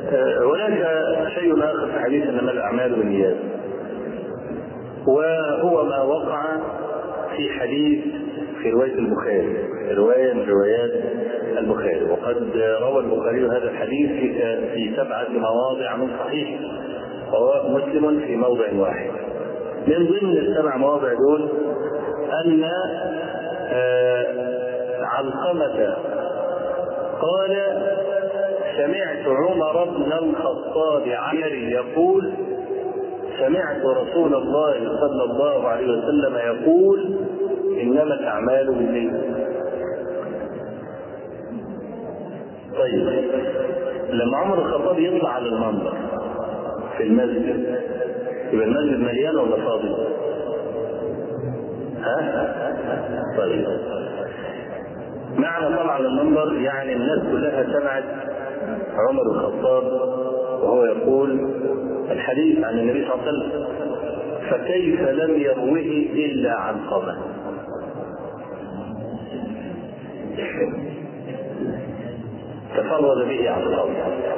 هناك شيء اخر في حديث انما الاعمال بالنيات وهو ما وقع في حديث في روايه البخاري روايه من روايات البخاري وقد روى البخاري هذا الحديث في في سبعه مواضع من صحيحه ورواه مسلم في موضع واحد من ضمن السبع مواضع دول ان علقمه قال سمعت عمر بن الخطاب عمري يقول سمعت رسول الله صلى الله عليه وسلم يقول انما الاعمال بالنية طيب لما عمر الخطاب يطلع على المنبر في المسجد يبقى المسجد مليان ولا فاضي؟ ها؟ طيب معنى طلع على المنبر يعني الناس كلها سمعت عمر الخطاب وهو يقول الحديث عن النبي صلى الله عليه وسلم فكيف لم يروه الا عن قمه تفرد به عن قوم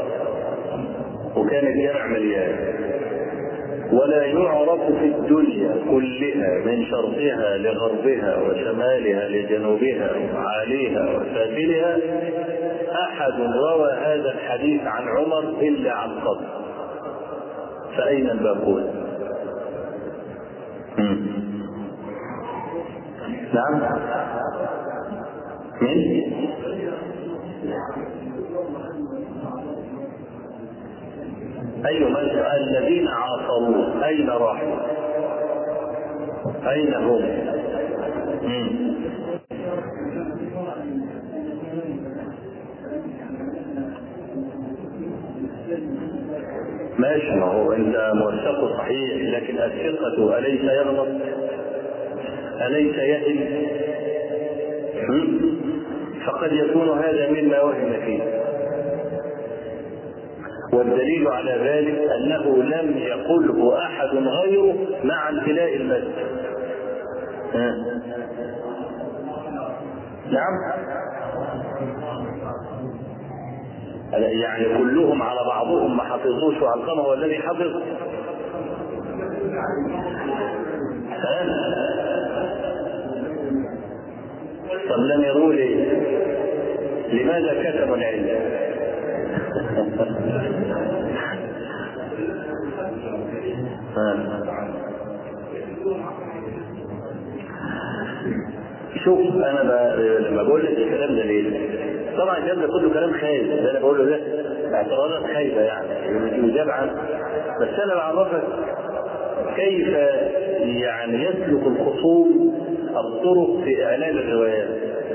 وكان الجامع مليان ولا يعرف في الدنيا كلها من شرقها لغربها وشمالها لجنوبها وعاليها وسافلها احد روى هذا الحديث عن عمر الا عن قبر فاين الباقون نعم من أي من الذين عاصروه أين راحوا؟ أين هم؟ مم. ماشي ما هو انت موثق صحيح لكن الثقة أليس يغلط؟ أليس يهل؟ فقد يكون هذا مما وهم فيه والدليل على ذلك انه لم يقله احد غيره مع امتلاء المسجد نعم يعني كلهم على بعضهم ما حفظوش وعلقمه هو الذي حفظ طب لم يروا لي لماذا كتبوا العلم شوف انا لما بقول لك الكلام ده ليه؟ طبعا الكلام ده كله كلام خايب ده انا بقوله ده اعتراضات خايبه يعني يجاب عنه بس انا بعرفك كيف يعني يسلك الخصوم الطرق في اعلان الروايات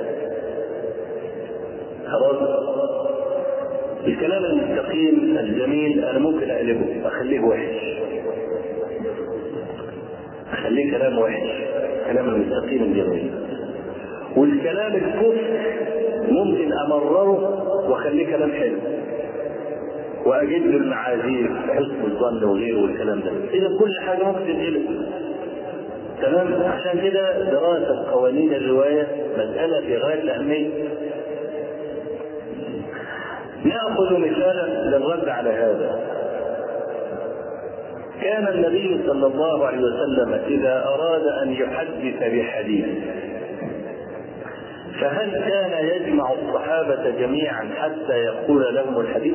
خلاص الكلام المستقيم الجميل انا ممكن اقلبه اخليه وحش اخليه كلام وحش كلام المستقيم الجميل والكلام الكفر ممكن امرره واخليه كلام حلو واجد له المعاذير حسن الظن وغيره والكلام ده اذا كل حاجه ممكن تتقلب تمام عشان كده دراسه قوانين الروايه مساله في غايه الاهميه ناخذ مثالا للرد على هذا كان النبي صلى الله عليه وسلم اذا اراد ان يحدث بحديث فهل كان يجمع الصحابه جميعا حتى يقول لهم الحديث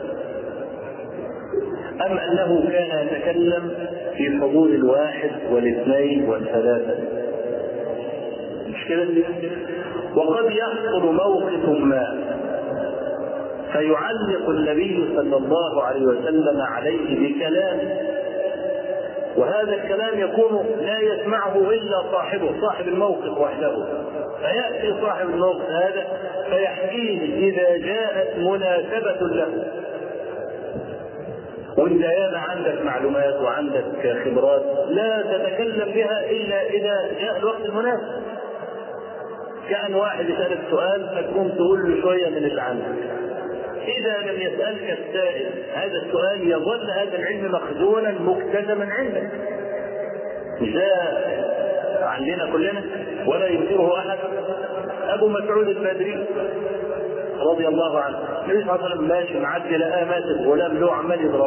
ام انه كان يتكلم في حضور الواحد والاثنين والثلاثه مش كده وقد يحصل موقف ما فيعلق النبي صلى الله عليه وسلم عليه بكلام وهذا الكلام يكون لا يسمعه الا صاحبه صاحب الموقف وحده فياتي صاحب الموقف هذا فيحكيه اذا جاءت مناسبه له وانت ياما عندك معلومات وعندك خبرات لا تتكلم بها الا اذا جاء الوقت المناسب كان واحد يسالك سؤال فتقوم تقول له شويه من اللي عندك إذا لم يسألك السائل هذا السؤال يظل هذا العلم مخزونا مكتسبا عندك. مش ده عندنا كلنا ولا ينكره أحد. أبو مسعود البدري رضي الله عنه النبي صلى الله عليه وسلم ماشي معدي لقاه ماسك غلام له عمال يضرب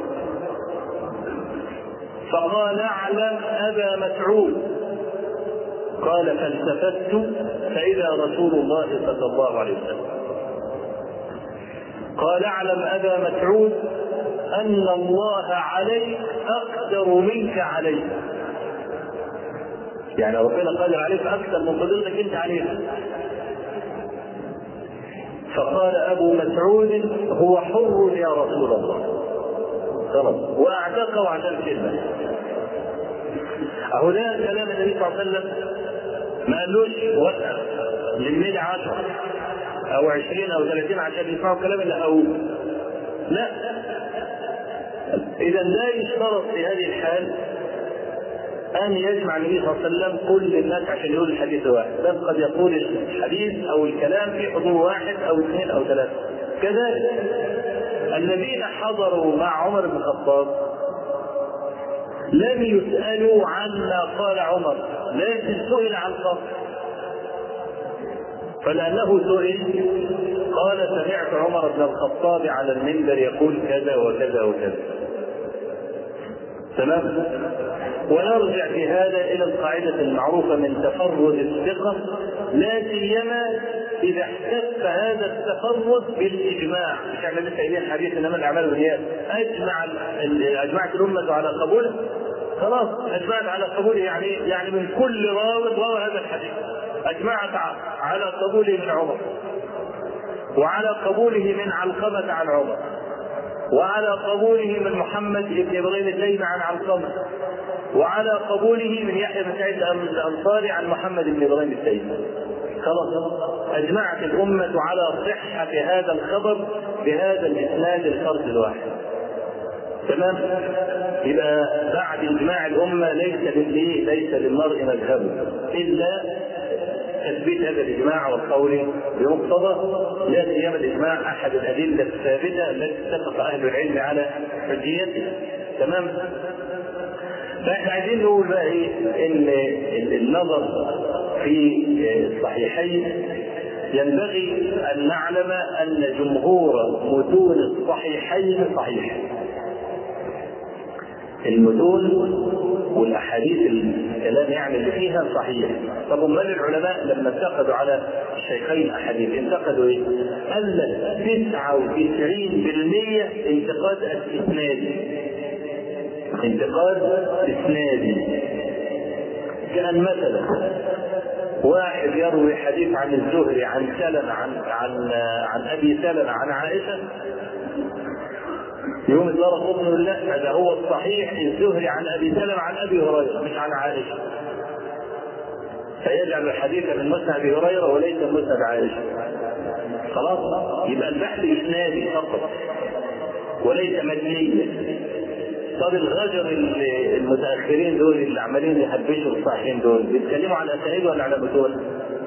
فقال اعلم ابا مسعود قال فالتفت فاذا رسول الله صلى الله عليه وسلم قال اعلم ابا مسعود ان الله عليك اقدر منك عليه يعني ربنا قادر عليك اكثر من قدرتك انت عليه فقال ابو مسعود هو حر يا رسول الله خلاص واعتقه عشان كلمه اهو ده كلام النبي صلى الله عليه وسلم ما قالوش وقف للميل عشرة او عشرين او ثلاثين عشان يسمعوا الكلام اللي هقوله لا اذا لا يشترط في هذه الحال أن يجمع النبي صلى الله عليه وسلم كل الناس عشان يقول الحديث واحد، بل قد يقول الحديث أو الكلام في حضور واحد أو اثنين أو ثلاثة. كذلك الذين حضروا مع عمر بن الخطاب لم يسألوا عما قال عمر، لكن سئل عن الفصل. فلأنه سئل قال سمعت عمر بن الخطاب على المنبر يقول كذا وكذا وكذا. تمام؟ ونرجع في هذا الى القاعده المعروفه من تفرد الثقه لا سيما اذا احتف هذا التفرد بالاجماع مش احنا لسه قايلين حديث انما الاعمال بالنيات اجمع اجمعت الامه على قبوله خلاص اجمعت على قبوله يعني يعني من كل راو روى هذا الحديث اجمعت على قبوله من عمر وعلى قبوله من علقمه عن عمر وعلى قبوله من محمد بن ابراهيم التيمي عن علقمه وعلى قبوله من يحيى بن سعيد الانصاري عن محمد بن ابراهيم التيمي خلاص اجمعت الامه على صحه هذا الخبر بهذا الاسناد الفرد الواحد تمام يبقى بعد اجماع الامه ليس للايه ليس للمرء مذهب الا تثبيت هذا الاجماع والقول بمقتضى لا سيما الاجماع احد الادله الثابته التي اتفق اهل العلم على حجيتها تمام فاحنا عايزين نقول بقى ايه ان النظر في الصحيحين ينبغي ان نعلم ان جمهور متون الصحيحين صحيحه المتون والاحاديث الكلام يعني اللي فيها صحيح طب امال العلماء لما انتقدوا على الشيخين احاديث انتقدوا ايه؟ قال لك 99% انتقاد استثنائي انتقاد اسنادي كان مثلا واحد يروي حديث عن الزهري عن سلمة عن عن عن ابي سلمة عن عائشة يوم الدار قطن لا هذا هو الصحيح الزهري عن ابي سلمة عن ابي هريرة مش عن عائشة فيجعل الحديث من مسند ابي هريرة وليس من مسند عائشة خلاص يبقى البحث اسنادي فقط وليس مدنيا طب الغجر المتاخرين دول اللي عمالين يحبشوا الصحيحين دول بيتكلموا على اسانيد ولا على متون؟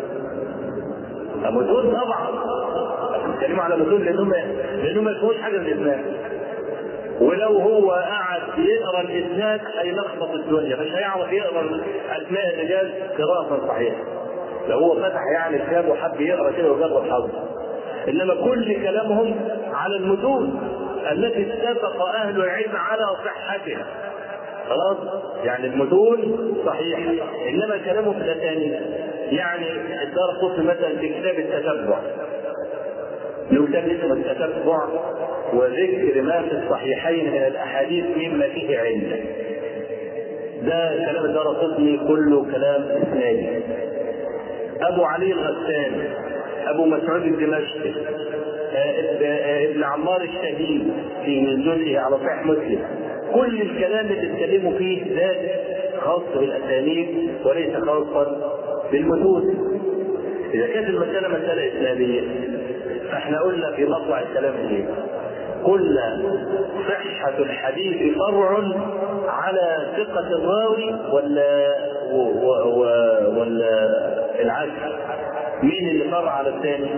متون طبعا بيتكلموا على متون لانهم لانهم ما يفهموش حاجه من الاسناد ولو هو قعد يقرا الاسناد هيلخبط الدنيا مش هيعرف يقرا اسماء الرجال قراءه صحيحه لو هو فتح يعني كتاب وحب يقرا كده وجرب حظه انما كل كلامهم على المتون التي اتفق اهل العلم على صحتها خلاص يعني المتون صحيحه انما كلامه في الاسانيد يعني الدار قطن مثلا في كتاب التتبع له كتاب اسمه التتبع وذكر ما في الصحيحين من الاحاديث مما فيه علم ده كلام الدار قطني كله كلام اسنادي ابو علي الغساني ابو مسعود الدمشقي ابن عمار الشهيد في جزئه على صحيح مسلم كل الكلام اللي اتكلموا فيه ذات خاص بالاسانيد وليس خاصا بالمتون اذا كانت المساله مساله اسلاميه فاحنا قلنا في مطلع الكلام ايه قلنا صحة الحديث فرع على ثقة الراوي ولا و و ولا العكس؟ مين اللي فرع على الثاني؟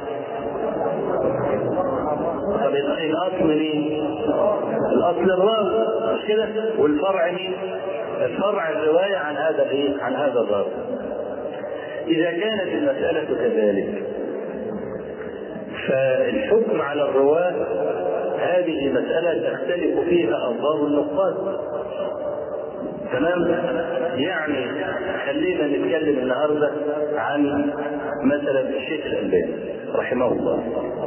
طب الاصل مين؟ الاصل الراوي مش كده؟ والفرع مين؟ الفرع الروايه عن هذا الايه؟ عن هذا الراوي. اذا كانت المساله كذلك فالحكم على الرواة هذه مسألة تختلف فيها أنظار النقاد تمام يعني خلينا نتكلم النهارده عن مثلا الشيخ الألباني رحمه الله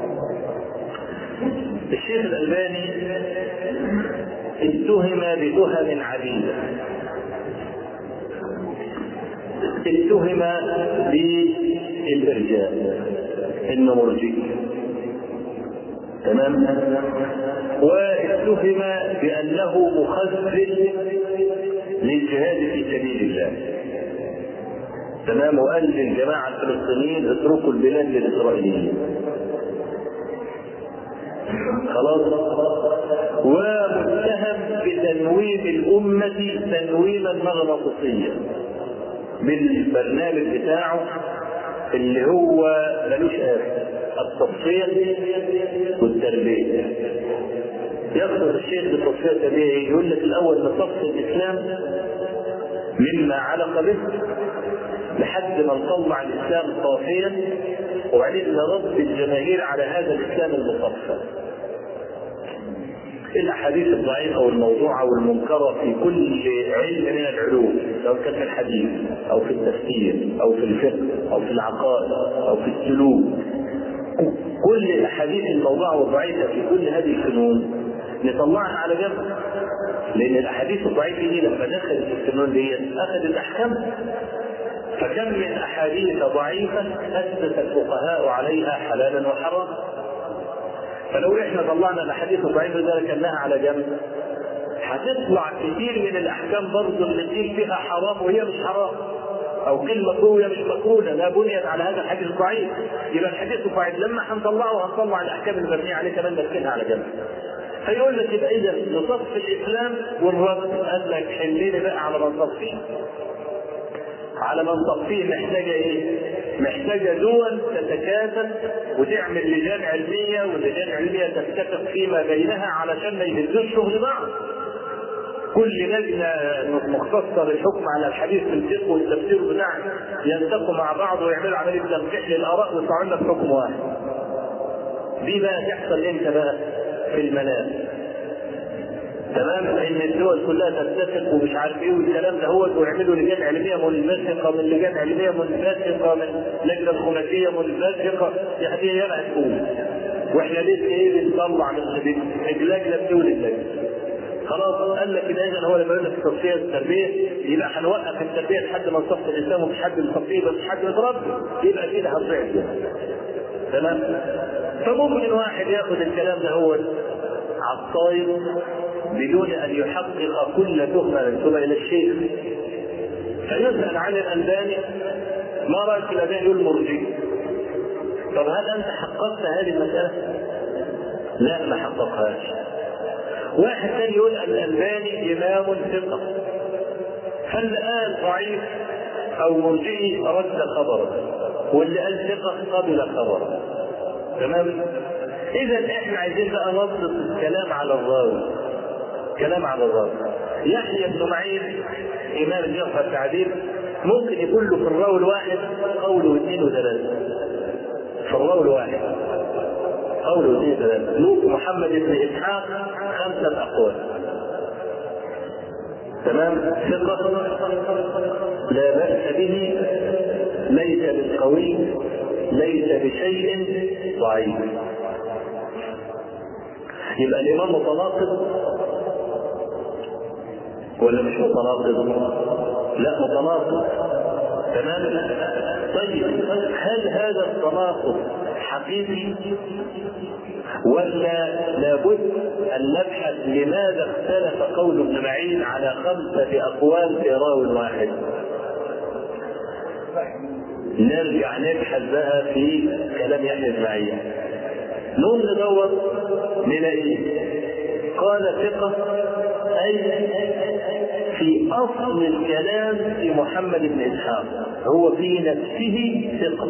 الشيخ الألباني اتهم بتهم عديدة اتهم بالإرجاء إنه مرجئ تمام واتهم بأنه مخذل للجهاد في سبيل الله تمام وقال للجماعة الفلسطينيين اتركوا البلاد للإسرائيليين خلاص ومتهم بتنويم الأمة تنويما مغناطيسيا بالبرنامج بتاعه اللي هو ملوش آخر التصفية والتربية يقصد الشيخ بالتصفية التربية يقول لك الأول نصفي الإسلام مما علق به لحد ما نطلع الإسلام صافيا وبعدين نرد الجماهير على هذا الإسلام المصفى الاحاديث الضعيفه والموضوعه والمنكره في كل علم من العلوم سواء كان في الحديث او في التفسير او في الفقه او في العقائد او في السلوك كل الاحاديث الموضوعه والضعيفه في كل هذه الفنون نطلعها على جنب لان الاحاديث الضعيفه دي لما دخلت في الفنون دي اخذت احكام فكم من احاديث ضعيفه اثبت الفقهاء عليها حلالا وحراما فلو احنا طلعنا الاحاديث الضعيفه ده ركناها على جنب هتطلع كثير من الاحكام برضه اللي تقيل فيها حرام وهي مش حرام او قيل مكروه وهي مش مكروه لا بنيت على هذا الحديث الضعيف يبقى الحديث الضعيف لما هنطلعه هنطلع الاحكام المبنيه عليه كمان نركنها على جنب فيقول لك يبقى اذا نصفي الاسلام والرد قال لك حليني بقى على ما نصفيه على ما نصفيه محتاجه ايه؟ محتاجه دول تتكاتف وتعمل لجان علميه واللجان العلميه تتفق فيما بينها علشان ما يهزوش شغل بعض. كل لجنه مختصه للحكم على الحديث في الفقه والتفسير بتاعها يلتقوا مع بعض ويعملوا عمليه تنقيح للاراء ويطلعوا لنا بحكم واحد. دي بقى تحصل امتى بقى؟ في المنام. تمام ان الدول كلها تتفق ومش عارف ايه والكلام ده هو ويعملوا لجان علميه منبثقه من لجان علميه منبثقه من لجنه خماسيه منبثقه يعني هي يلا تقول واحنا لسه ايه بنطلع من اللجنه بتولد لجنه خلاص قال لك ان اذا هو لما يقول لك التصفيه التربيه يبقى هنوقف التربيه لحد ما نصفي الاسلام ومش حد يصفيه بس حد يتربى يبقى كده هتضيع تمام فممكن واحد ياخد الكلام ده هو على الطاير بدون ان يحقق كل تهمه منسوبه الى الشيخ فيسال عن الالباني ما رايك في الالباني يقول مرجئ طب هل انت حققت هذه المساله؟ لا ما حققهاش واحد ثاني يقول الالباني امام ثقه فاللي قال ضعيف او مرجئي رد خبره واللي قال ثقه قبل خبره تمام اذا احنا عايزين بقى نضبط الكلام على الراوي كلام على الراوي يحيى بن معين امام الجرح والتعديل ممكن يكون له في الراوي الواحد قول واثنين وثلاثه في الراوي الواحد قول واثنين وثلاثه له محمد بن اسحاق خمسه اقوال تمام ثقة لا بأس به ليس بالقوي ليس بشيء ضعيف يبقى الإمام متناقض ولا مش متناقض؟ لا متناقض تمام طيب هل هذا التناقض حقيقي ولا لابد ان نبحث لماذا اختلف قول ابن معين على خمسه اقوال في راو واحد نرجع نبحث بقى في كلام يحيى بن معين نقوم ندور نلاقيه قال ثقة أي في أصل الكلام في محمد بن إسحاق هو في نفسه ثقة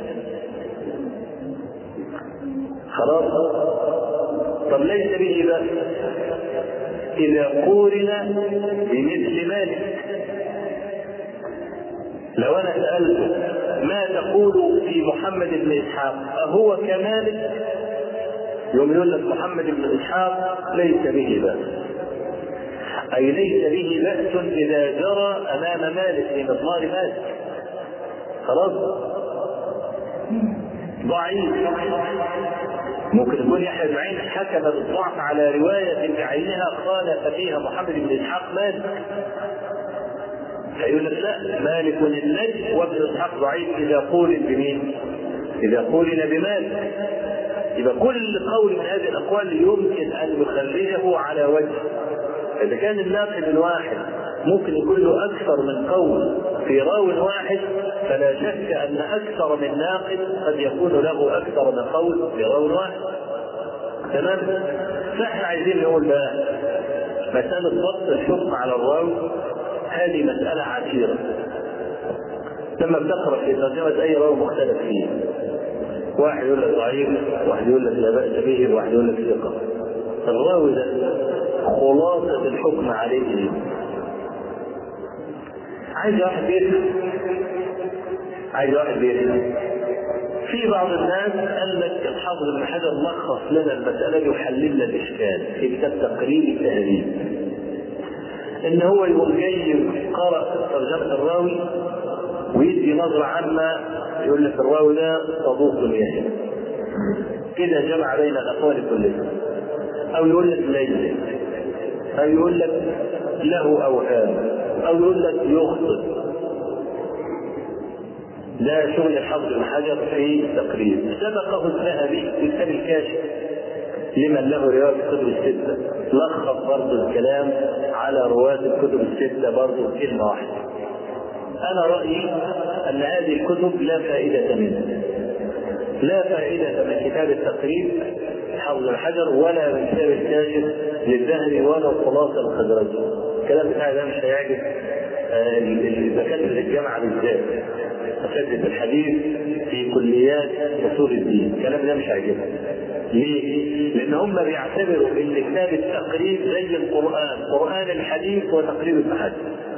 خلاص طب ليس به بس إذا قورن بمثل مالك لو أنا سألته ما تقول في محمد بن اسحاق اهو كمالك يوم يقول لك محمد بن اسحاق ليس به باس اي ليس به باس اذا جرى امام مالك في مضمار مالك خلاص ضعيف ممكن يكون يحيى بن معين حكم بالضعف على روايه بعينها خالف فيها محمد بن اسحاق مالك فيقول لك لا مالك النجم وابن اسحاق ضعيف اذا قول بمين؟ اذا قولن بمالك يبقى كل قول من هذه الاقوال يمكن ان يخرجه على وجه اذا كان الناقد الواحد ممكن يكون له اكثر من قول في راو واحد فلا شك ان اكثر من ناقد قد يكون له اكثر من قول في راو واحد تمام فاحنا عايزين نقول بقى مساله ضبط الحكم على الراوي هذه مساله عسيره لما بتقرا في ترجمه اي راوي مختلف فيه واحد يقول لك ضعيف واحد يقول لك لا باس به واحد يقول لك ثقه الراوي ده خلاصه الحكم عليه عايز واحد بيفهم عايز واحد بيفهم في بعض الناس قال لك الحافظ ابن حجر لخص لنا المسألة دي وحلل لنا الإشكال في كتاب تقريب التهذيب. إن هو يقوم جاي قرأ ترجمة الراوي ويدي نظرة عامة يقول لك الراوي ده صدوق يهم. كده جمع بين الأقوال كلها. أو يقول لك ليس. أو يقول لك له أوهام. أو يقول لك يخطئ. ده شغل الحافظ بن حجر في التقريب سبقه الذهبي في كتاب الكاشف لمن له روايه الكتب السته لخص برضه الكلام على رواه الكتب السته برضه كلمه واحده انا رايي ان هذه الكتب لا فائده منها لا فائدة من كتاب التقريب حافظ الحجر ولا من كتاب الكاشف للذهبي ولا الخلاصة الخزرجي. الكلام بتاعي ده مش هيعجب دكاترة الجامعة بالذات. اساتذه الحديث في كليات اصول الدين الكلام ده مش عاجبهم ليه؟ لان هم بيعتبروا ان كتاب التقريب زي القران قران الحديث وتقريب الحديث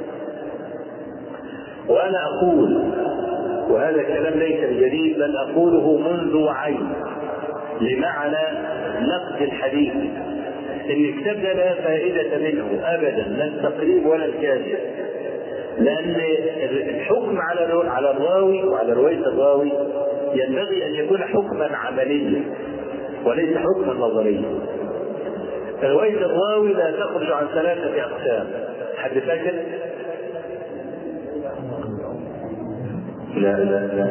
وانا اقول وهذا الكلام ليس بجديد بل اقوله منذ وعين لمعنى نقد الحديث ان الكتاب ده لا فائده منه ابدا لا التقريب ولا الكاشف لان الحكم على على الراوي وعلى روايه الراوي ينبغي ان يكون حكما عمليا وليس حكما نظريا. روايه الراوي لا تخرج عن ثلاثه اقسام. حد فاكر؟ لا لا لا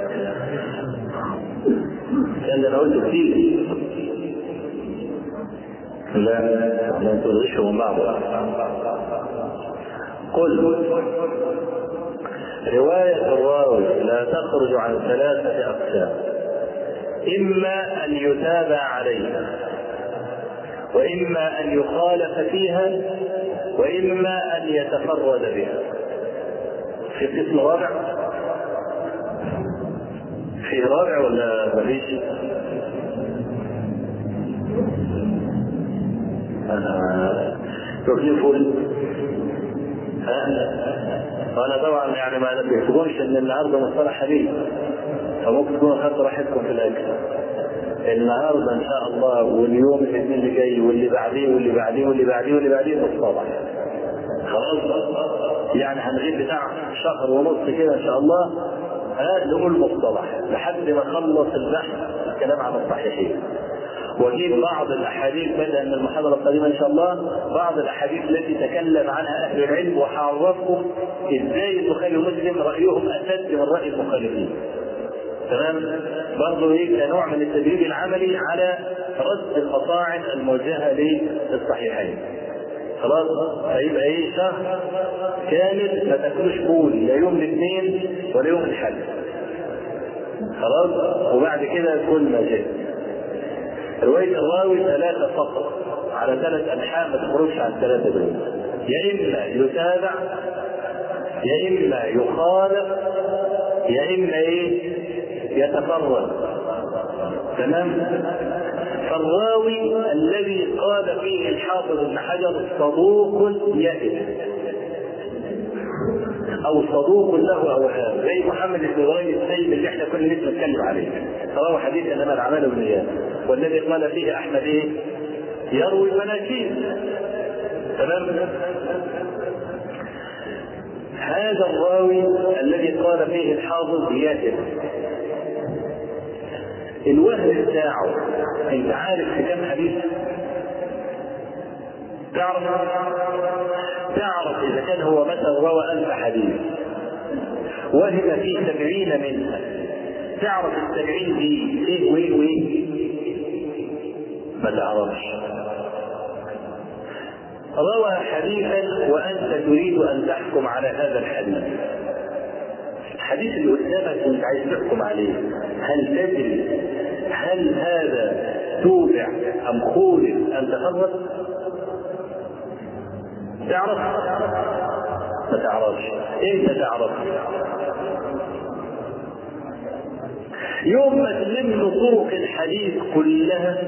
كان انا قلت كتير لا لا تغشوا بعض قل رواية الراوي لا تخرج عن ثلاثة أقسام إما أن يتابع عليها وإما أن يخالف فيها وإما أن يتفرد بها في قسم رابع في رابع ولا مفيش؟ أنا تكليف انا طبعا يعني ما نبهتكمش ان النهارده مصطلح حديث فممكن تكونوا خدتوا راحتكم في الاكل النهارده ان شاء الله واليوم الاثنين اللي جاي واللي بعديه واللي بعديه واللي بعديه واللي بعديه مصطلح خلاص يعني هنغيب بتاع شهر ونص كده ان شاء الله ها نقول مصطلح لحد ما نخلص البحث الكلام عن الصحيحين واجيب بعض الاحاديث بدءا من المحاضره القادمه ان شاء الله بعض الاحاديث التي تكلم عنها اهل العلم وهعرفكم ازاي البخاري ومسلم رايهم اشد من راي المخالفين. تمام؟ برضه ايه كنوع من التدريب العملي على رد المصاعب الموجهه للصحيحين. خلاص هيبقى ايه شهر كامل ما تاكلوش فول لا يوم الاثنين ولا يوم الاحد. خلاص وبعد كده كل ما جاء. رواية الراوي ثلاثة فقط على ثلاث أنحاء ما تخرجش عن ثلاثة دول يا إما يتابع يا إما يخالف يا إما إيه يتفرد تمام فالراوي الذي قال فيه الحافظ ابن حجر صدوق يئس او صدوق له اوهام زي محمد بن ابراهيم السيد اللي احنا كنا لسه نتكلم عليه روى حديث انما الاعمال بالنيات والذي قال فيه احمد ايه؟ يروي المناكير تمام هذا الراوي الذي قال فيه الحافظ ياتي الوهم بتاعه انت عارف في كم حديث؟ تعرف تعرف اذا كان هو مثلا روى الف حديث وهم في سبعين منها تعرف السبعين دي ايه وايه وايه؟ ما تعرفش روى حديثا وانت تريد ان تحكم على هذا الحديث الحديث اللي قدامك انت عايز تحكم عليه هل تدري هل هذا توبع ام خولف ام تفرد تعرف ما تعرفش امتى تعرف يوم ما تلم طرق الحديث كلها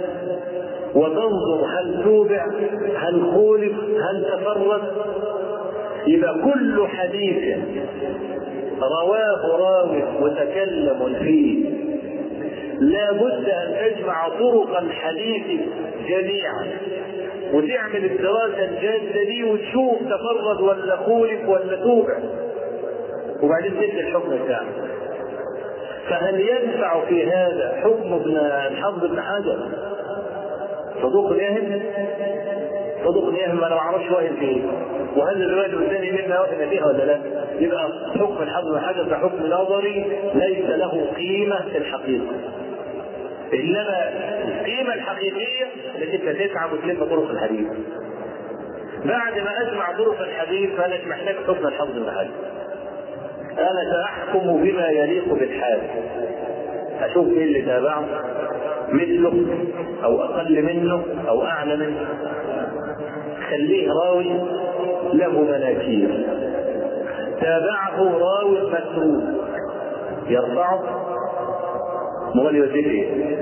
وتنظر هل توبع هل خولف هل تفرد يبقى كل حديث رواه راوي متكلم فيه لا بد ان تجمع طرق الحديث جميعا وتعمل الدراسة الجادة دي وتشوف تفرد ولا خولف ولا توبع وبعدين تدي الحكم بتاعه فهل ينفع في هذا حكم ابن الحافظ ابن حجر صدوق ياهم صدوق ياهم انا ما اعرفش واهم فيه وهل الروايه اللي قدامي مما وهم فيها ولا لا؟ يبقى حكم الحافظ ابن حجر ده حكم نظري ليس له قيمه في الحقيقه انما القيمه الحقيقيه انك انت تتعب وتلم طرق الحديث بعد ما اجمع طرق الحديث فانا مش محتاج حكم الحافظ ابن حجر انا ساحكم بما يليق بالحال اشوف ايه اللي تابعه مثله او اقل منه او اعلى منه خليه راوي له مناكير تابعه راوي متروك يرفعه امال يوديه ايه؟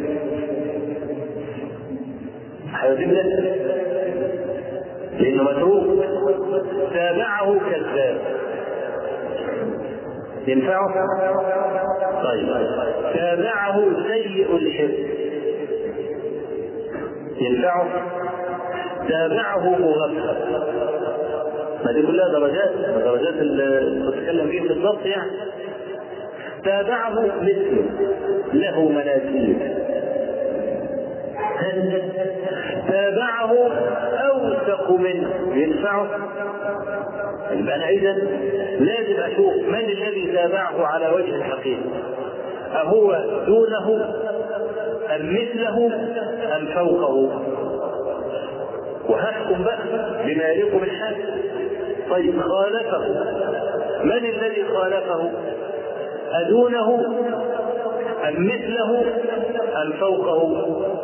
هيوديه ده لانه متروك تابعه كذاب ينفعه؟ طيب تابعه سيء الحفظ ينفعه؟ تابعه مغفل ما دي كلها درجات درجات اللي بتتكلم فيه بالضبط يعني تابعه مثله له منازل تابعه اوثق منه ينفعه يبقى انا اذا لازم اشوف من الذي تابعه على وجه الحقيقه أهو دونه أم مثله أم فوقه وهحكم بقى بما يليق بالحال طيب خالفه من الذي خالفه أدونه أم مثله أم فوقه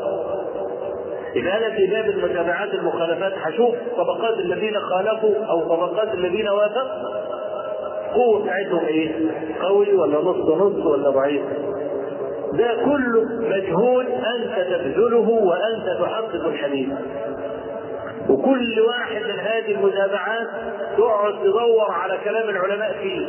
إذا أنا في باب المتابعات المخالفات هشوف طبقات الذين خالفوا أو طبقات الذين وافقوا القوة بتاعتهم إيه؟ قوي ولا نص نص ولا ضعيف؟ ده كله مجهود أنت تبذله وأنت تحقق الحديث. وكل واحد من هذه المتابعات تقعد تدور على كلام العلماء فيه.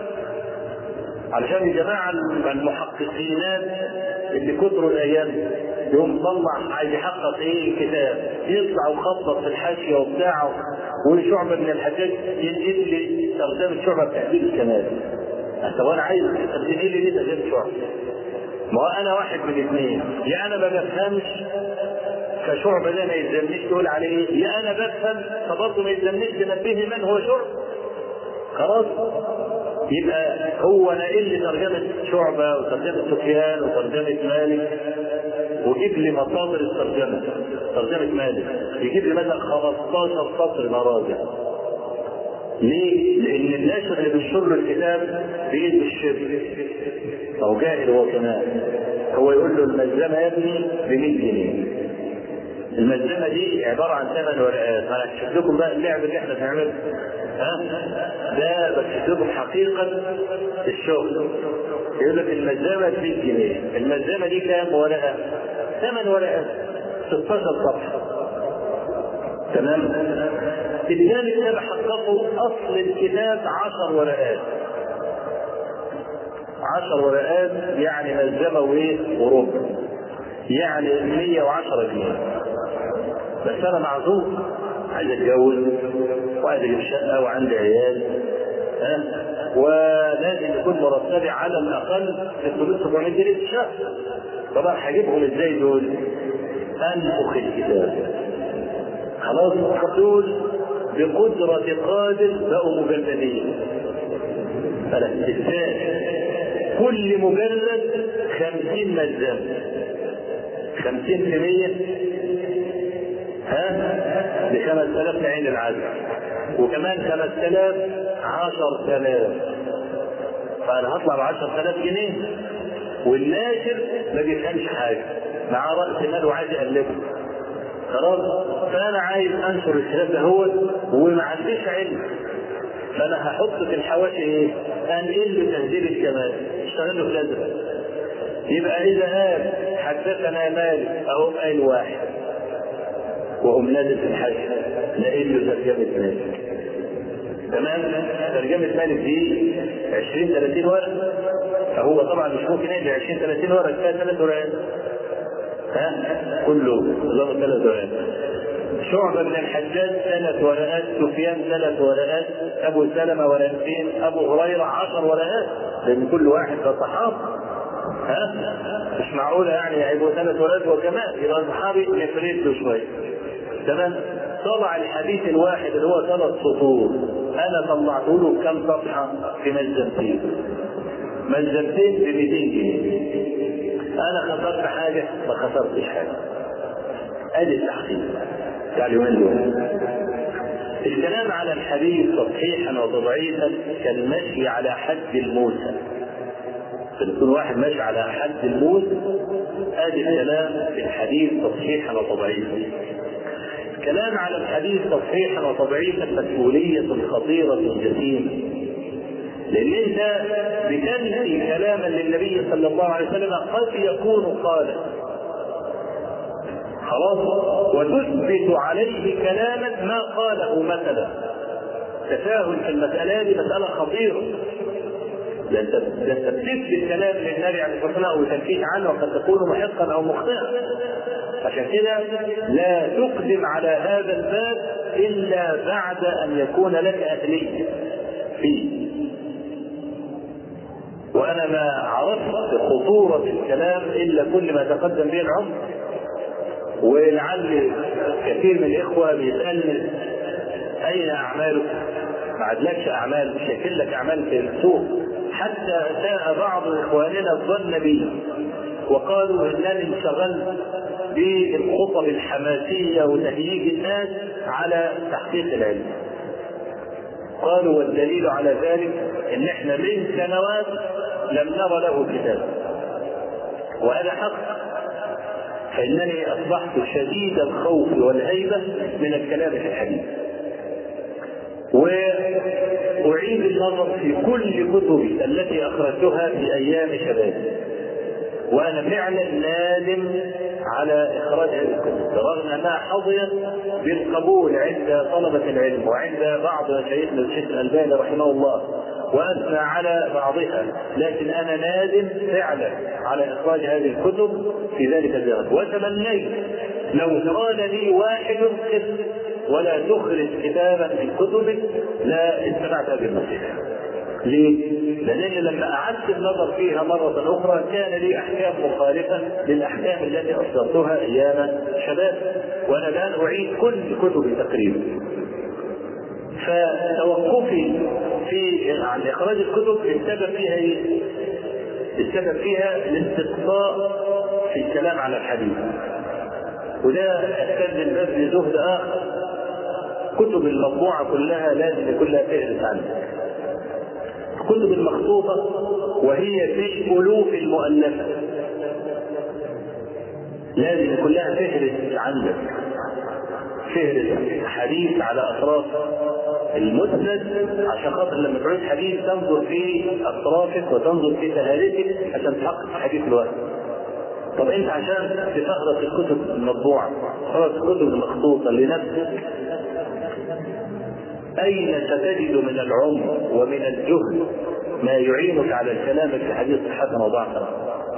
علشان الجماعة المحققين اللي كتروا الأيام يوم طلع عايز يحقق ايه كتاب يطلع وخطط في الحاشيه وبتاعه وشعبه من الحاجات ينقل لي ترجمه شعبه بتحديد الكمال طب انا عايز ترجمي لي ليه ترجمه شعبه ما هو انا واحد من اثنين يا انا ما بفهمش فشعبه ده ما يلزمنيش تقول عليه ايه يا انا بفهم فبرضه ما يلزمنيش تنبهني من هو شعب خلاص يبقى هو ناقل لي ترجمة شعبة وترجمة سفيان وترجمة مالك وجيب لي مصادر الترجمة ترجمة مالك يجيب لي مثلا 15 سطر مراجع ليه؟ لأن الناشر اللي بينشر له الكتاب بإيد بالشرك أو جاهل هو كمان هو يقول له الملزمة يا ابني ب 100 جنيه الملزمة دي عبارة عن ثمان ورقات أنا هكشف لكم بقى اللعب اللي احنا بنعمله ها ده بكشف لكم حقيقة الشغل يقول لك الملزمة ب 100 جنيه الملزمة دي كام ورقة؟ ثمان ورقات 16 صفحة تمام الثاني كتاب حققوا اصل الكتاب عشر ورقات عشر ورقات يعني ملزمه وايه وربع يعني 110 جنيه بس انا معذور عايز اتجوز وعايز اجيب شقه وعندي عيال ها ولازم يكون مرتبي على الاقل 600 700 جنيه في الشهر طبعا هجيبهم ازاي دول؟ انفخ الكتاب خلاص دول بقدرة قادر بقوا مجلدين الثاني كل مجلد خمسين ملزمة خمسين في مية ها بخمس آلاف لعين العدل وكمان خمس آلاف عشر آلاف فأنا هطلع بعشر آلاف جنيه والناشر ما بيفهمش حاجة معاه رأس مال وعايز يقلبه خلاص فأنا عايز أنشر الكتاب ده هو وما عنديش علم فأنا هحط في الحواشي إيه؟ أنقل له تهذيب الكمال اشتغل له في الأزرق يبقى إذا قال حدثنا مالك أهو قايل واحد وهم نازل في الحج لقيت له ترجمة مالك تمام ترجمة مالك دي 20 30 ورقة فهو طبعا مش ممكن يدي 20 30 ورقة كفاية ثلاث ورقات ها كله نظام ثلاث ورقات شعبة بن الحجاج ثلاث ورقات سفيان ثلاث ورقات أبو سلمة ورقتين أبو هريرة عشر ورقات لأن كل واحد ده صحابي ها مش معقولة يعني هيبقوا ثلاث ورقات وكمان يبقى الصحابي يفرد له شوية تمام طلع الحديث الواحد اللي هو ثلاث سطور انا طلعت له كم صفحه في ملزمتين ملزمتين ب 200 جنيه انا خسرت حاجه ما خسرتش حاجه ادي التحقيق بتاع اليومين دول الكلام على الحديث تصحيحا وتضعيفا كالمشي على حد الموسى يكون واحد ماشي على حد الموت ادي الكلام في الحديث تصحيحا وتضعيفا الكلام على الحديث تصحيحا وتضعيفا مسؤولية خطيرة جسيمة لأن أنت بتنفي كلاما للنبي صلى الله عليه وسلم قد يكون قالا خلاص وتثبت عليه كلاما ما قاله مثلا تساهل في المسألة دي مسألة خطيرة ده انت ده انت بتثبت كلام للنبي عليه الصلاه والسلام وتنفيه عنه وقد تكون محقا او مخطئا عشان كده لا تقدم على هذا الباب الا بعد ان يكون لك اهليه فيه وانا ما عرفت خطوره الكلام الا كل ما تقدم به العمر ولعل كثير من الاخوه بيسالني اين اعمالك؟ ما عادلكش اعمال مش هيكل لك اعمال في السوق حتى اساء بعض اخواننا الظن بي وقالوا انني انشغلت بالخطب الحماسيه وتهييج الناس على تحقيق العلم. قالوا والدليل على ذلك ان احنا من سنوات لم نرى له كتاب. وهذا حق فانني اصبحت شديد الخوف والهيبه من الكلام في الحديث. وأعيد النظر في كل كتبي التي أخرجتها في أيام شبابي وأنا فعلا نادم على إخراج هذه الكتب رغم أنها حظيت بالقبول عند طلبة العلم وعند بعض مشايخنا الشيخ الألباني رحمه الله وأثنى على بعضها لكن أنا نادم فعلا على إخراج هذه الكتب في ذلك الزمن وتمنيت لو قال لي واحد قسم ولا تخرج كتابا من كتبك لا اتبعت هذه النصيحه. ليه؟ لأنني لما أعدت النظر فيها مرة أخرى كان لي أحكام مخالفة للأحكام التي أصدرتها أيام شباب وأنا الآن أعيد كل كتبي تقريبا. فتوقفي في عن إخراج الكتب السبب فيها إيه؟ السبب فيها الاستقصاء في الكلام على الحديث. وده استخدم بذل زهد آخر كتب المطبوعة كلها لازم يكون لها فهرس عنك. الكتب المخطوطة وهي في ألوف المؤلفة. لازم يكون لها فهرس عندك. فهرس حديث على أطراف المسند عشان خاطر لما تعيد حديث تنظر في أطرافك وتنظر في فهارسك عشان تحقق حديث الوقت. طب انت عشان تفهرس الكتب المطبوعه تفهرس الكتب المخطوطه لنفسك أين ستجد من العمر ومن الجهد ما يعينك على الكلام في حديث صحة وضعفا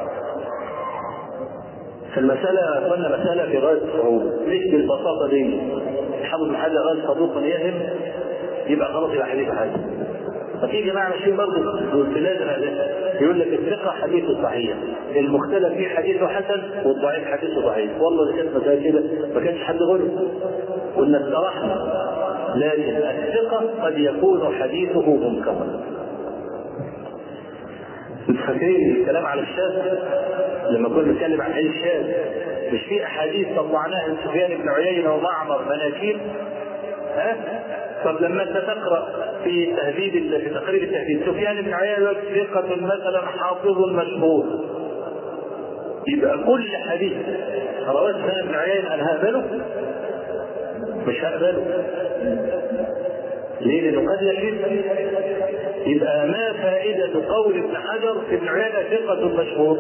فالمسألة قلنا مسألة في غاية الصعوبة ليش بالبساطة دي حافظ محل قال صدوق يهم يبقى خلاص يبقى حديث حسن ففي جماعة ماشيين برضه بالبلاد هذا يقول لك الثقة حديث صحيح المختلف فيه حديثه حسن والضعيف حديثه ضعيف والله إذا كانت مسألة كده ما كانش حد غلط قلنا استرحنا لكن الثقة قد يكون حديثه منكرا انت فاكرين الكلام على الشاذ لما كنا بنتكلم عن حديث الشاذ مش في احاديث طلعناها لسفيان بن عيينه ومعمر مناكير ها طب لما انت تقرا في تهذيب في تقريب التهذيب سفيان بن عيينه ثقة مثلا حافظ مشهور يبقى كل حديث رواه سفيان بن عيينه انا هقبله مش هقبله ليه؟ لانه قد يشد يبقى ما فائدة قول ابن حجر في ابن عيينة ثقة مشهور؟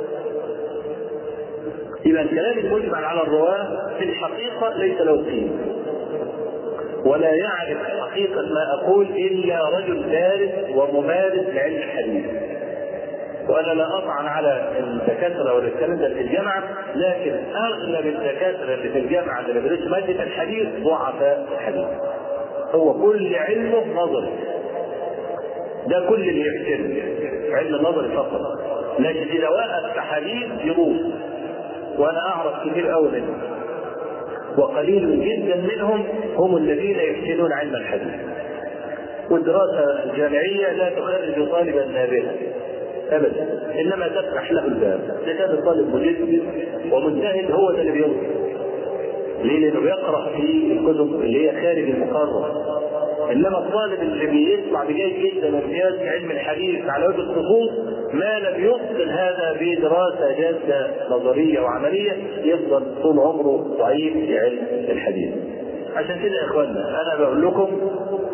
يبقى الكلام المجمع على الرواة في الحقيقة ليس له قيمة. ولا يعرف حقيقة ما أقول إلا رجل دارس وممارس لعلم الحديث. وانا لا اطعن على الدكاتره ولا الكلام ده في الجامعه لكن اغلب الدكاتره اللي في الجامعه اللي بيدرسوا ماده الحديث ضعفاء الحديث. هو كل علمه نظري. ده كل اللي يحسنه علم النظري فقط. لكن اذا وقف في حديث يروح. وانا اعرف كثير قوي منهم. وقليل جدا منهم هم الذين يحسنون علم الحديث. والدراسه الجامعيه لا تخرج طالبا نابغا ابدا انما تفتح له الباب اذا كان الطالب مجد ومجتهد هو ده اللي بيوصل ليه؟ لانه بيقرا في الكتب اللي هي خارج المقرر انما الطالب اللي بيطلع بجيد جدا وامتياز في علم الحديث على وجه الخصوص ما لم يفصل هذا بدراسه جاده نظريه وعمليه يفضل طول عمره ضعيف في علم الحديث. عشان كده يا اخوانا انا بقول لكم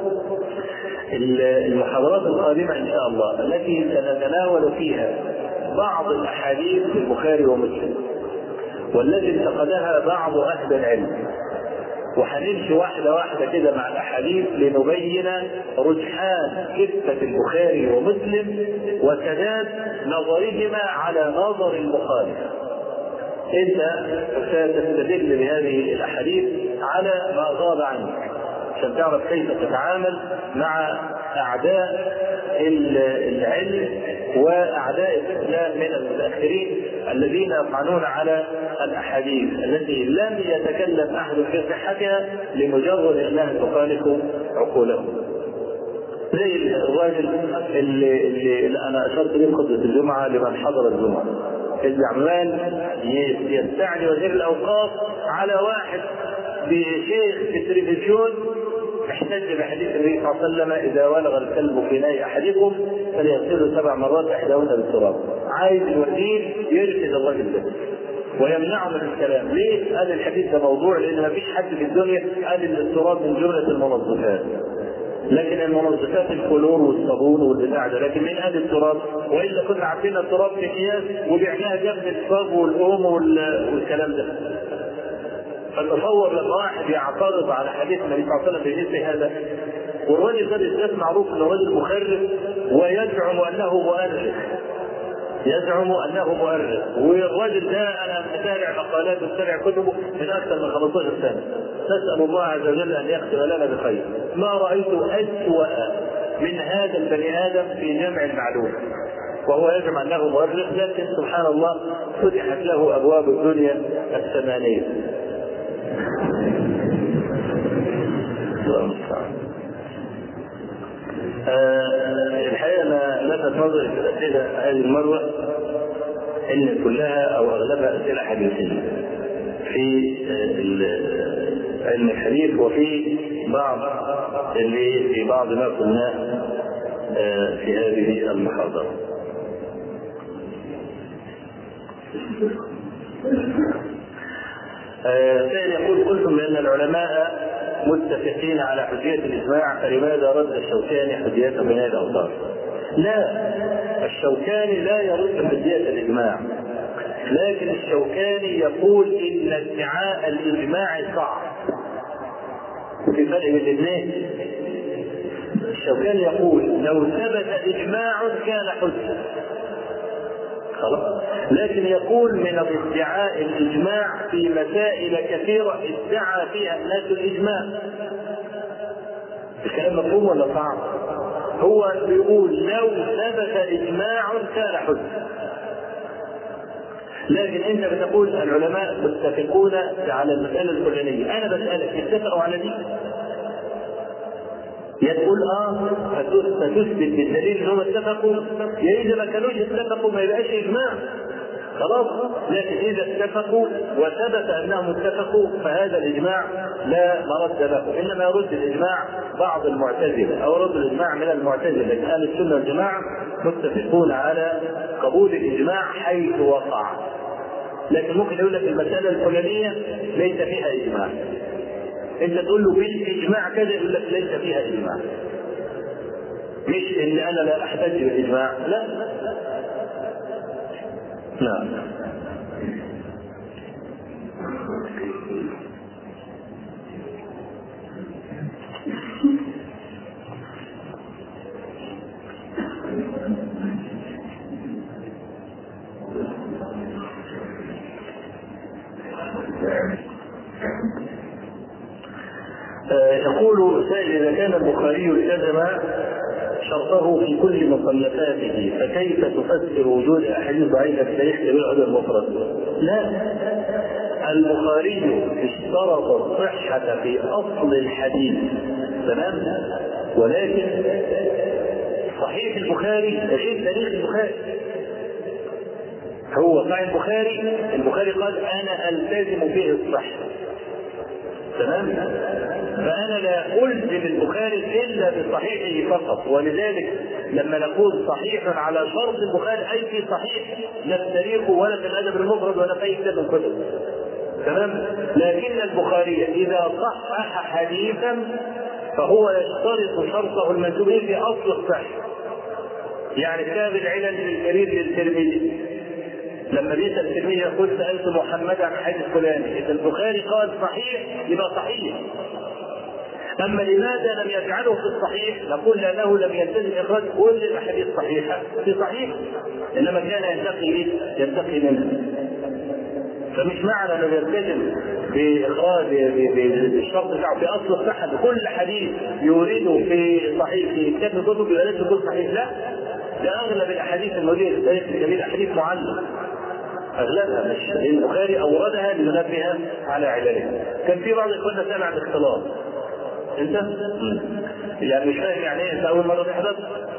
المحاضرات القادمة إن شاء الله التي سنتناول فيها بعض الأحاديث في البخاري ومسلم والتي انتقدها بعض أهل العلم وهنمشي واحدة واحدة كده مع الأحاديث لنبين رجحان كفة البخاري ومسلم وسداد نظرهما على نظر المخالف. أنت ستستدل بهذه الأحاديث على ما غاب عنك. عشان تعرف كيف تتعامل مع اعداء العلم واعداء الاسلام من المتاخرين الذين يطعنون على الاحاديث التي لم يتكلم احد في صحتها لمجرد انها تخالف عقولهم. زي الراجل اللي, اللي, اللي انا اشرت اليه خطبه الجمعه لمن حضر الجمعه. اللي عمال يستعني وزير الاوقاف على واحد بشيخ في التلفزيون احتج بحديث النبي صلى الله عليه وسلم اذا ولغ الكلب في ناي احدكم فليغسله سبع مرات احداهن بالتراب. عايز الوكيل يرشد الراجل ده. ويمنعه من الكلام، ليه؟ قال الحديث ده موضوع لان ما فيش حد في الدنيا قال ان التراب من جمله المنظفات. لكن المنظفات الكلور والصابون والبتاع ده لكن من قال التراب والا كنا عارفين التراب في اكياس وبعناها جنب الصاب والاوم والكلام ده. فتصور لما واحد يعترض على حديث النبي صلى الله عليه وسلم بمثل هذا والراجل ده بالذات معروف انه راجل مخرف ويزعم انه مؤرخ يزعم انه مؤرخ والراجل ده انا متابع مقالاته ومتابع كتبه من اكثر من 15 سنه نسال الله عز وجل ان يختم لنا بخير ما رايت اسوا من هذا البني ادم في جمع المعلوم وهو يزعم انه مؤرخ لكن سبحان الله فتحت له ابواب الدنيا الثمانيه آه الحقيقه انا لفت نظري في الاسئله هذه المره ان كلها او اغلبها اسئله حديثيه في علم الحديث وفي بعض اللي في بعض ما قلناه آه في هذه المحاضره. سائل يقول قلتم بان العلماء متفقين على حجية الإجماع فلماذا رد الشوكاني حجية بناء الأوطار؟ لا الشوكاني لا يرد حجية الإجماع لكن الشوكاني يقول إن ادعاء الإجماع صعب في فرق بين الاثنين الشوكاني يقول لو ثبت اجماع كان حجه خلاص لكن يقول من ادعاء الاجماع في مسائل كثيره ادعى فيها الناس الاجماع الكلام مفهوم ولا صعب؟ هو بيقول لو ثبت اجماع كان حجه لكن انت بتقول العلماء متفقون على المساله الفلانيه انا بسالك اتفقوا على دي يا تقول اه فتثبت بالدليل انهم اتفقوا يا اذا ما كانوش اتفقوا ما يبقاش اجماع خلاص لكن اذا اتفقوا وثبت انهم اتفقوا فهذا الاجماع لا مرد له انما يرد الاجماع بعض المعتزله او يرد الاجماع من المعتزله لكن اهل السنه والجماعه متفقون على قبول الاجماع حيث وقع لكن ممكن يقول لك المساله الفلانيه ليس فيها اجماع انت تقول له بالاجماع كذا يقول لك ليس فيها اجماع مش ان انا لا احتج بالاجماع لا نعم يقول سائل اذا كان البخاري التزم شرطه في كل مصنفاته فكيف تفسر وجود احاديث ضعيفه في تاريخ كبير العدد المفرد؟ لا البخاري اشترط الصحة في أصل الحديث تمام ولكن صحيح البخاري غير تاريخ البخاري هو صحيح البخاري البخاري قال أنا ألتزم فيه الصحة تمام فانا لا الزم البخاري الا بصحيحه فقط ولذلك لما نقول صحيح على شرط البخاري اي في صحيح لا في تاريخه ولا في الادب المفرد ولا في اي كتاب من الكتب تمام لكن البخاري اذا صحح حديثا فهو يشترط شرطه المنسوب في اصل الصحه يعني كتاب العلل الكبير للترمذي لما بيسال الترمذي يقول سالت محمد عن حديث فلاني اذا البخاري قال صحيح يبقى صحيح اما لماذا لم يجعله في الصحيح؟ نقول لانه لم يلتزم اخراج كل الاحاديث الصحيحه في صحيح انما كان ينتقي ايه؟ ينتقي منها فمش معنى انه يلتزم باخراج بالشرط بتاعه في اصل الصحه بكل حديث يورده في صحيح في كتاب الكتب يبقى لازم يكون صحيح لا ده اغلب الاحاديث الموجوده في التاريخ الكبير احاديث معلقه اغلبها مش البخاري اوردها لينبه على عللها كان في بعض اخواننا سال عن الاختلاط انت يعني مش فاهم يعني ايه انت اول مره تحدث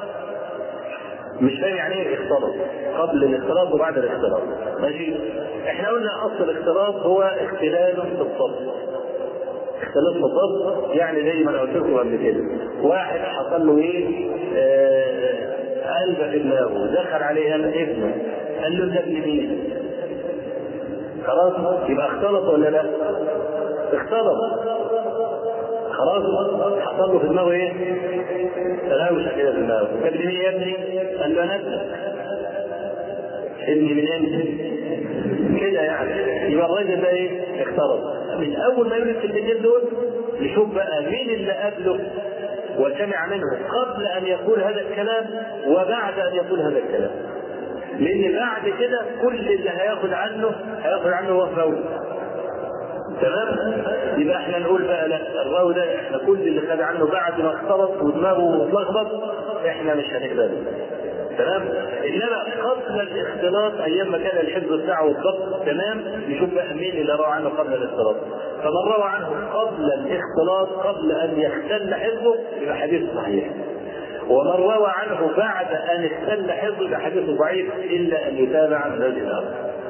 مش فاهم يعني ايه اختلاط قبل الاختلاط وبعد الاختلاط ماشي احنا قلنا اصل الاختلاط هو اختلال في الصف اختلاف في الصف يعني زي ما انا قلت لكم قبل كده واحد حصل له ايه آه قلب في دماغه دخل عليه ابنه قال له ده ابن مين؟ خلاص يبقى اختلط ولا لا؟ اختلط خلاص حصل له في دماغه ايه؟ تغاوش كده في دماغه ابن مين يا ابني؟ قال له انا ابنك ابني من امتى؟ كده يعني يبقى الراجل ده ايه؟ اختلط من اول ما يقول الكلمتين دول نشوف بقى مين اللي قبله وسمع منه قبل ان يقول هذا الكلام وبعد ان يقول هذا الكلام لان بعد كده كل اللي هياخد عنه هياخد عنه هو الراوي تمام يبقى احنا نقول بقى لا الراوي ده احنا كل اللي خد عنه بعد ما اختلط ودماغه اتلخبط احنا مش هنقبله تمام انما قبل الاختلاط ايام ما كان الحفظ بتاعه والضبط تمام نشوف بقى مين اللي روى عنه قبل الاختلاط فمن روى عنه قبل الاختلاط قبل ان يختل حفظه يبقى حديث صحيح ومن روى عنه بعد ان اختل حفظه يبقى حديث ضعيف الا ان يتابع من هذه الامر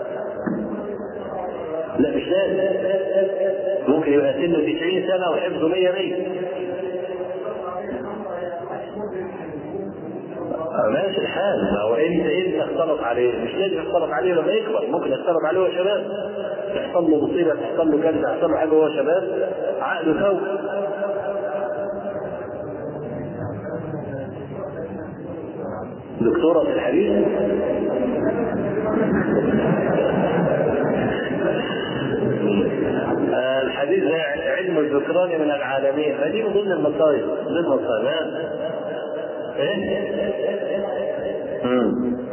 لا مش لازم ممكن يبقى سنه 90 سنه وحفظه 100 100 ماشي الحال ما هو انت انت اختلط عليه مش لازم يختلط عليه لما يكبر ممكن يختلط عليه وهو شباب تحصل له مصيبه تحصل له كذا تحصل له حاجه وهو شباب عقله فوق دكتورة في الحديث الحديث ده علم علم الذكران من العالمين فدي من ضمن المصايب من المصايب ايه؟ مم.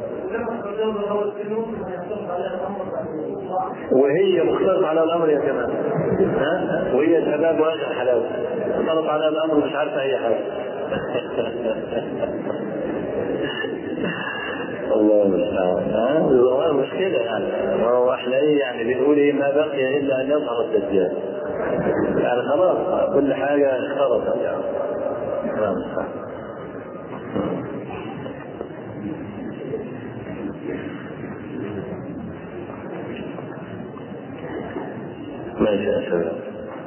وهي مختلفة على الأمر يا كمان ها؟ وهي شباب وآخر حلاوة اختلط على الأمر مش عارفة أي حاجة الله المستعان ها مش كده يعني هو احنا ايه يعني بنقول ايه ما بقي الا ان يظهر الدجال يعني خلاص كل حاجه اختلطت يعني الله المستعان ماشي يا شباب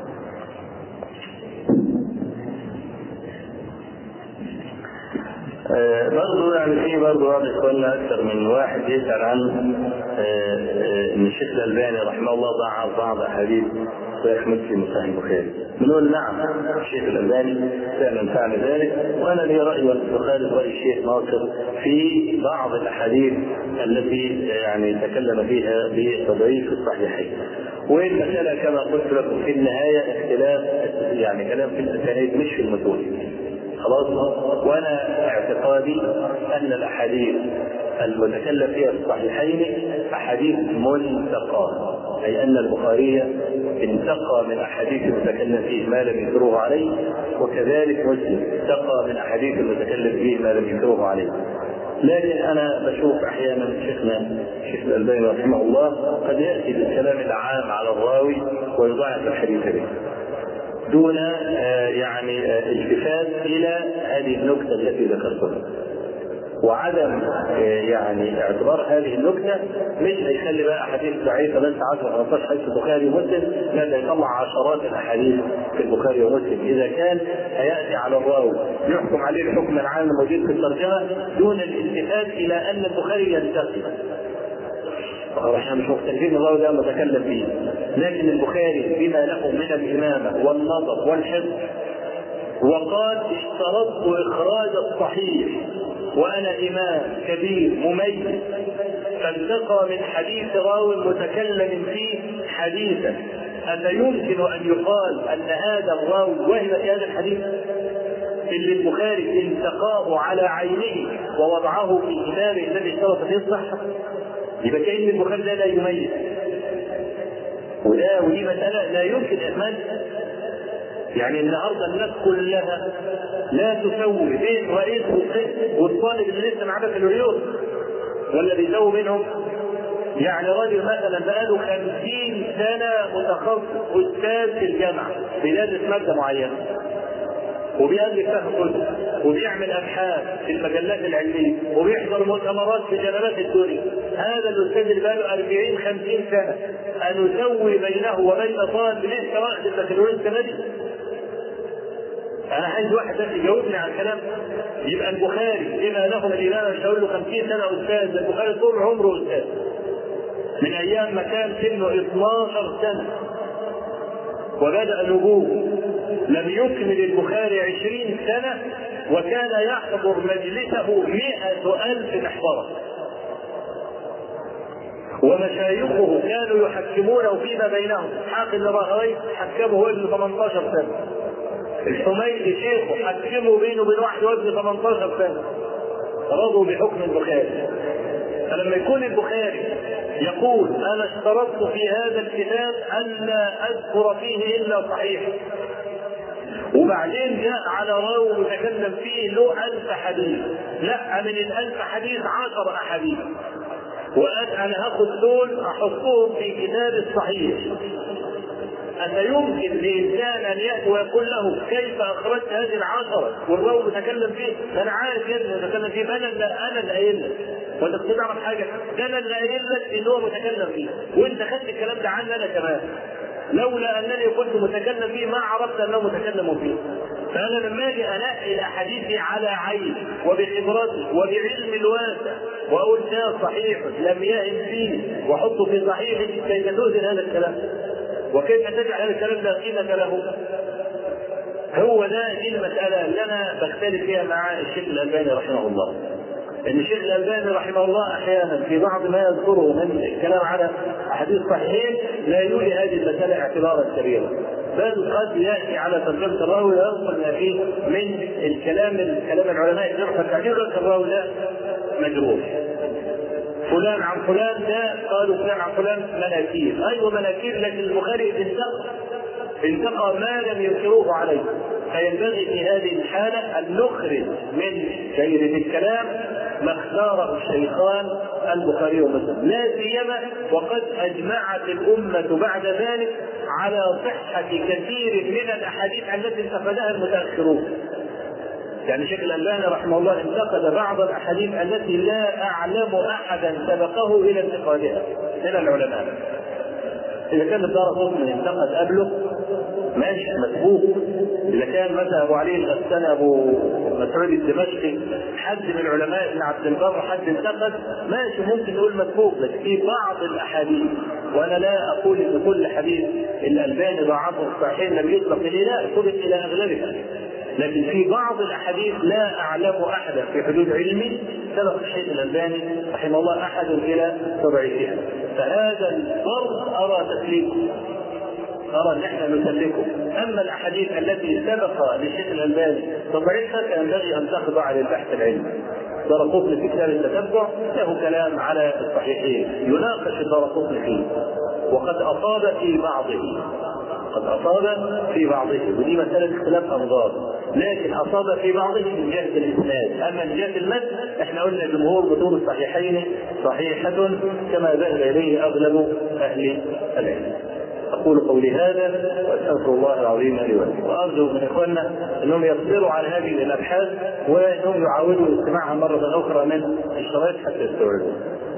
آه، برضه يعني في برضه واحد اخواننا اكثر من واحد يسال عن آه، آه، ان الشيخ الالباني رحمه الله ضع بعض احاديث صحيح مسلم وصحيح البخاري. بنقول نعم الشيخ الالباني فعلا فعل ذلك وانا لي راي وخالف راي الشيخ ناصر في بعض الاحاديث التي يعني تكلم فيها بتضعيف الصحيحين. والمساله كما قلت لكم في النهايه اختلاف يعني كلام في الاسانيد مش في المتون. خلاص وانا اعتقادي ان الاحاديث المتكلم فيها في الصحيحين احاديث منتقاه اي ان البخاري انتقى من احاديث المتكلم فيه ما لم يذكره عليه وكذلك مسلم انتقى من احاديث المتكلم فيه ما لم يذكره عليه لكن انا بشوف احيانا شيخنا الشيخ الالباني رحمه الله قد ياتي بالكلام العام على الراوي ويضاعف الحديث به دون يعني التفات الى هذه النكته التي ذكرتها وعدم يعني اعتبار هذه النكته مش هيخلي بقى احاديث ضعيفه بس 10 15 حديث البخاري ومسلم لا ده يطلع عشرات الاحاديث في البخاري ومسلم اذا كان هياتي على الراوي يحكم عليه الحكم العام الموجود في الترجمه دون الالتفات الى ان البخاري ينتقي احنا مش مختلفين الراوي ده متكلم فيه لكن البخاري بما له من الامامه والنظر والحفظ وقال اشترطت اخراج الصحيح وانا امام كبير مميز فالتقى من حديث راو متكلم فيه حديثا افيمكن ان يقال ان هذا الراوي وهم في هذا الحديث اللي البخاري التقاه على عينه ووضعه في كتابه الذي اشترط فيه الصحه يبقى كأن البخاري ده لا يميز وده ودي مسألة لا يمكن إهمالها يعني النهارده الناس كلها لا تسوي بين رئيس والقسم والطالب اللي لسه معاه بكالوريوس ولا بيسوي بينهم يعني راجل مثلا بقاله 50 سنة متخصص أستاذ في الجامعة بيدرس مادة معينة وبيألف فيها كتب وبيعمل ابحاث في المجلات العلميه وبيحضر مؤتمرات في جنبات الدنيا هذا الاستاذ اللي بقاله 40 50 سنه انسوي بينه وبين طالب لسه واخد البكالوريوس السنه دي انا عايز واحد بس يجاوبني على الكلام يبقى البخاري بما له من الامام مش هقول له 50 سنه استاذ البخاري طول عمره استاذ من ايام ما كان سنه 12 سنه وبدا نبوه لم يكمل البخاري عشرين سنة وكان يحضر مجلسه مئة ألف محضرة ومشايخه كانوا يحكمونه فيما بينهم حاق بن راهوي حكمه ابن 18 سنة الحميدي شيخه حكمه بينه وبين واحد وابن 18 سنة رضوا بحكم البخاري فلما يكون البخاري يقول انا اشترطت في هذا الكتاب الا اذكر فيه الا صحيح وبعدين جاء على راوي متكلم فيه له ألف حديث لا من الألف حديث عشر أحاديث وقال أنا هاخد دول أحطهم في كتاب الصحيح أفيمكن لإنسان أن يأتي ويقول له كيف أخرجت هذه العشرة والراوي متكلم فيه أنا عارف يا ابني متكلم فيه أنا اللي أنا اللي قايل لك وأنت كنت تعرف حاجة ده أنا اللي قايل لك إن هو متكلم فيه وأنت خدت الكلام ده عني أنا كمان لولا انني كنت متكلم فيه ما عرفت انه متكلم فيه فانا لما اجي انقي الاحاديث على عين وبخبرتي وبعلم الواسع واقول ده صحيح لم يهم فيه واحطه في صحيح كيف توزن هذا الكلام وكيف تجعل هذا الكلام لا قيمه له هو ده دي المساله اللي انا بختلف فيها مع الشيخ الالباني رحمه الله ان الشيخ الالباني رحمه الله احيانا في بعض ما يذكره من الكلام على احاديث صحيحين لا يولي هذه المساله اعتبارا كبيرا بل قد ياتي على ترجمه الراوي وينقل ما فيه من الكلام كلام العلماء الجرح والتعديل الراوي لا مجروح فلان عن فلان ده قالوا فلان عن فلان مناكير ايوه مناكير لكن البخاري انتقى انتقى ما لم ينكروه عليه فينبغي في هذه الحالة أن نخرج من دائرة الكلام ما اختاره الشيخان البخاري ومسلم لا سيما وقد أجمعت الأمة بعد ذلك على صحة كثير من الأحاديث التي انتقدها المتأخرون يعني شيخ الألباني رحمه الله انتقد بعض الأحاديث التي لا أعلم أحدا سبقه إلى انتقادها من العلماء إذا كان الدار قطني انتقد قبله ماشي مسبوق اذا كان مثلا ابو علي الغسان ابو مسعود الدمشقي حد من علماء ابن عبد البر حد انتقد ماشي ممكن نقول مسبوق بس في بعض الاحاديث وانا لا اقول ان كل حديث الالباني ضعفه الصحيحين لم يطلق اليه لا سبق الى اغلبها لكن في بعض الاحاديث لا اعلم احدا في حدود علمي سبق الشيخ الالباني رحمه الله احد الى تضعيفها فهذا الفرض ارى تسليمه نرى ان احنا نسلكه اما الاحاديث التي سبق للشيخ الالباني تضعيفها فينبغي ان تخضع للبحث العلمي دار في كتاب التتبع له كلام على الصحيحين يناقش دار فيه وقد اصاب في بعضه قد اصاب في بعضه ودي مساله اختلاف انظار لكن اصاب في بعضه من جهه الاسناد اما من جهه المد احنا قلنا جمهور متون الصحيحين صحيحه كما ذهب اليه اغلب اهل العلم اقول قولي هذا واستغفر الله العظيم لي ولكم وارجو من اخواننا انهم يصبروا على هذه الابحاث وانهم يعاودوا استماعها مره اخرى من الشرايط حتى يستوعبوا